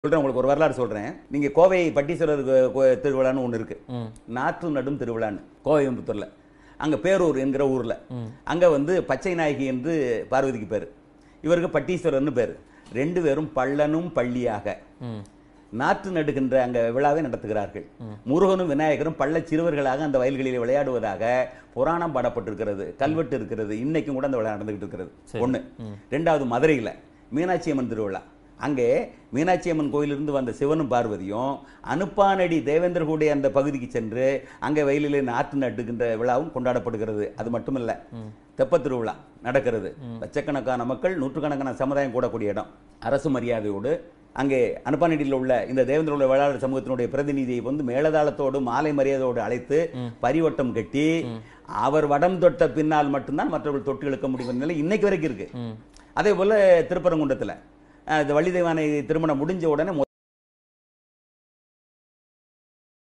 சொல்றேன் உங்களுக்கு ஒரு வரலாறு சொல்றேன் நீங்க கோவை பட்டீஸ்வரர் கோ- கோ- திருவிழான்னு ஒண்ணு இருக்கு நாற்று நடும் திருவிழான்னு கோயம்புத்தூர்ல அங்க பேரூர் என்கிற ஊர்ல அங்க வந்து பச்சை நாயகி என்று பார்வதிக்கு பேரு இவருக்கு பட்டீஸ்வரர்னு பேரு ரெண்டு பேரும் பள்ளனும் பள்ளியாக நாற்று நடுகின்ற அங்க விழாவை நடத்துகிறார்கள் முருகனும் விநாயகரும் பள்ள சிறுவர்களாக அந்த வயல்களில் விளையாடுவதாக புராணம் பாடப்பட்டிருக்கிறது கல்வெட்டு இருக்கிறது இன்னைக்கும் கூட அந்த விழா நடந்துகிட்டு இருக்கிறது ஒண்ணு ரெண்டாவது மதுரையில மீனாட்சி அம்மன் திருவிழா அங்கே மீனாட்சி அம்மன் கோயிலிருந்து வந்த சிவனும் பார்வதியும் அனுப்பானடி தேவேந்திரகுடைய அந்த பகுதிக்கு சென்று அங்கே வயலிலே நாற்று நட்டுகின்ற விழாவும் கொண்டாடப்படுகிறது அது மட்டுமல்ல தெப்பத் திருவிழா நடக்கிறது லட்சக்கணக்கான மக்கள் நூற்றுக்கணக்கான சமுதாயம் கூடக்கூடிய இடம் அரசு மரியாதையோடு அங்கே அனுப்பானடியில் உள்ள இந்த தேவேந்திர வேளாளர் சமூகத்தினுடைய பிரதிநிதியை வந்து மேலதாளத்தோடு மாலை மரியாதையோடு அழைத்து பரிவட்டம் கட்டி அவர் வடம் தொட்ட பின்னால் மட்டும்தான் மற்றவர்கள் தொட்டு இழுக்க முடியும் நிலை இன்னைக்கு வரைக்கும் இருக்கு அதே போல திருப்பரங்குன்றத்துல அஹ், இந்த வள்ளி தெய்வானை திருமணம் முடிஞ்ச உடனே